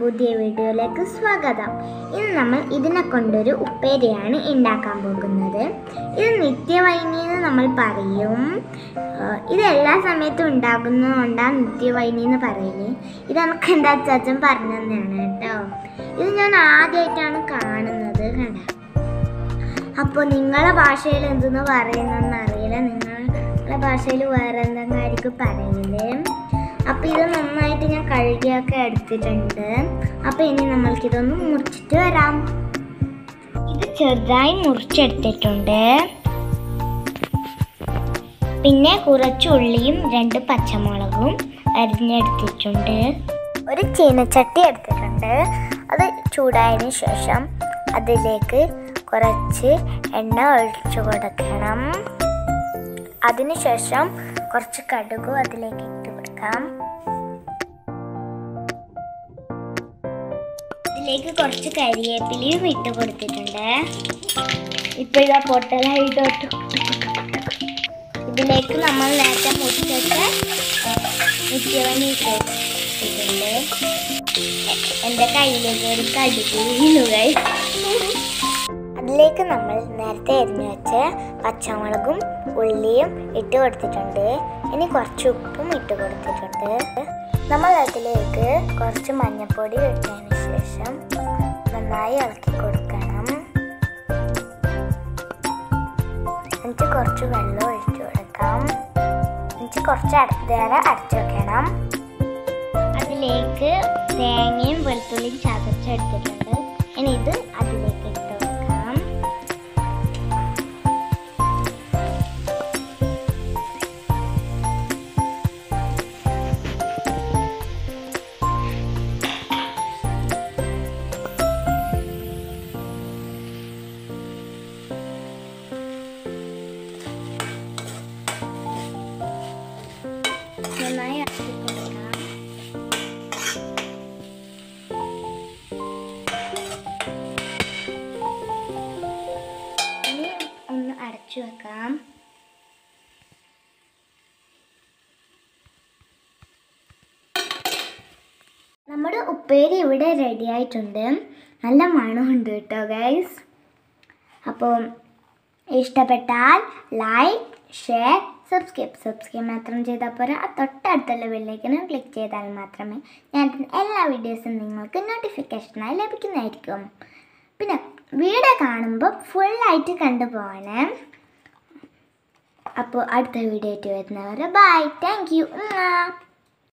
പുതിയ വീഡിയോയിലേക്ക് സ്വാഗതം ഇന്ന് നമ്മൾ ഇതിനെ കൊണ്ടൊരു ഉപ്പേരിയാണ് ഉണ്ടാക്കാൻ പോകുന്നത് ഇത് നിത്യവൈനി എന്ന് നമ്മൾ പറയും ആഹ് ഇത് എല്ലാ സമയത്തും ഉണ്ടാകുന്നതുകൊണ്ടാണ് നിത്യവൈനി എന്ന് പറയല് ഇത് നമുക്ക് എന്താ അച്ചാച്ചൻ പറഞ്ഞു തന്നെയാണ് കേട്ടോ ഇത് ഞാൻ ആദ്യമായിട്ടാണ് കാണുന്നത് കണ്ട അപ്പോൾ നിങ്ങളെ ഭാഷയിൽ എന്തെന്ന് പറയുന്നതെന്ന് അറിയില്ല നിങ്ങളുടെ ഭാഷയിൽ വേറെ എന്തെങ്കിലും ആയിരിക്കും പറയില്ലേ അപ്പോൾ ഇത് നന്നായിട്ട് ഞാൻ കഴുകിയൊക്കെ എടുത്തിട്ടുണ്ട് അപ്പോൾ ഇനി നമ്മൾക്കിതൊന്ന് മുറിച്ചിട്ട് വരാം ഇത് ചെറുതായി മുറിച്ചെടുത്തിട്ടുണ്ട് പിന്നെ കുറച്ച് ഉള്ളിയും രണ്ട് പച്ചമുളകും അരിഞ്ഞെടുത്തിട്ടുണ്ട് ഒരു ചീനച്ചട്ടി എടുത്തിട്ടുണ്ട് അത് ചൂടായതിനു ശേഷം അതിലേക്ക് കുറച്ച് എണ്ണ ഒഴിച്ചു കൊടുക്കണം അതിനുശേഷം കുറച്ച് കടുകും അതിലേക്ക് ഇട്ട് കൊടുക്കാം ഇതിലേക്ക് കുറച്ച് കരിവേപ്പിലയും ഇട്ട് കൊടുത്തിട്ടുണ്ട് ഇപ്പൊ ഇതാ പൊട്ടലായിട്ടോട്ടു ഇതിലേക്ക് നമ്മൾ നേരത്തെ മുറിച്ചിട്ട് നിത്യവനി ഇട്ട് ഇട്ടിട്ടുണ്ട് എൻ്റെ കയ്യിലേക്ക് ഒരു കടുക് വീണു guys. അതിലേക്ക് നമ്മൾ നേരത്തെ എരിഞ്ഞു വെച്ച പച്ചമുളകും ഉള്ളിയും ഇട്ട് കൊടുത്തിട്ടുണ്ട് ഇനി കുറച്ച് ഉപ്പും ഇട്ട് കൊടുത്തിട്ടുണ്ട് നമ്മൾ അതിലേക്ക് കുറച്ച് മഞ്ഞൾപ്പൊടി ഇട്ടതിന് ശേഷം നന്നായി ഇളക്കി കൊടുക്കണം എന്നിട്ട് കുറച്ച് വെള്ളം ഒഴിച്ചു കൊടുക്കാം എന്നിട്ട് കുറച്ച് അട- നേരം അടച്ചു വെക്കണം അതിലേക്ക് തേങ്ങയും വെളുത്തുള്ളിയും ചതച്ചെടുത്തിട്ടുണ്ട് ഇനി ഇത് അതിലേക്ക് ഇട്ട് വെക്കാം നന്നായി ഇളക്കി കൊടുക്കാം ഇനി ഒന്ന് അടച്ചു വെക്കാം നമ്മുടെ ഉപ്പേരി ഇവിടെ റെഡി ആയിട്ടുണ്ട് നല്ല മണമുണ്ട് കേട്ടോ ഗൈസ് അപ്പോൾ ഇഷ്ടപ്പെട്ടാൽ ലൈക്ക് ഷെയർ സബ്സ്ക്രൈബ് സബ്സ്ക്രൈബ് മാത്രം ചെയ്താൽ പോരാ ആ തൊട്ടടുത്തുള്ള ബെല്ലേക്കിന് ക്ലിക്ക് ചെയ്താൽ മാത്രമേ ഞാൻ ഇടുന്ന എല്ലാ വീഡിയോസും നിങ്ങൾക്ക് നോട്ടിഫിക്കേഷനായി ലഭിക്കുന്നതായിരിക്കും പിന്നെ വീഡിയോ കാണുമ്പോൾ ഫുള്ളായിട്ട് കണ്ടുപോകണേ അപ്പോൾ അടുത്ത വീഡിയോ ആയിട്ട് വരുന്നവരെ ബൈ താങ്ക് യു